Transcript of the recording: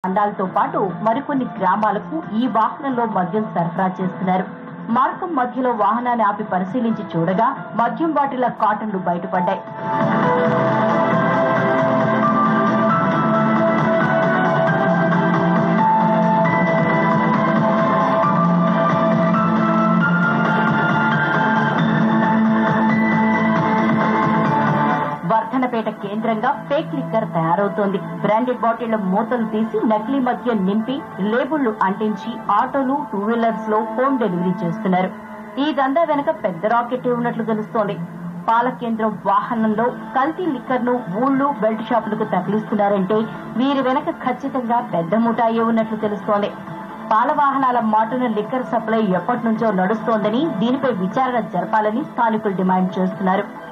తండాలతో పాటు మరికొన్ని గ్రామాలకు ఈ వాహనంలో మద్యం సరఫరా చేస్తున్నారు మార్గం మధ్యలో వాహనాన్ని ఆపి పరిశీలించి చూడగా మద్యం బాటిల కాటన్లు బయటపడ్డాయి వర్ధనపేట కేంద్రంగా ఫేక్ లిక్కర్ తయారవుతోంది బ్రాండెడ్ బాటిళ్ల మూతలు తీసి నకిలీ మద్యం నింపి లేబుళ్లు అంటించి ఆటోలు టూ వీలర్స్ లో హోమ్ డెలివరీ చేస్తున్నారు ఈ దందా వెనక పెద్ద రాకెట్ ఉన్నట్లు తెలుస్తోంది పాల కేంద్రం వాహనంలో కల్తీ లిక్కర్ ను ఊళ్ళు బెల్ట్ షాపులకు తరలిస్తున్నారంటే వీరి వెనక ఖచ్చితంగా పెద్ద ముఠాయే ఉన్నట్లు తెలుస్తోంది పాల వాహనాల మాటున లిక్కర్ సప్లై ఎప్పటి నుంచో నడుస్తోందని దీనిపై విచారణ జరపాలని స్థానికులు డిమాండ్ చేస్తున్నారు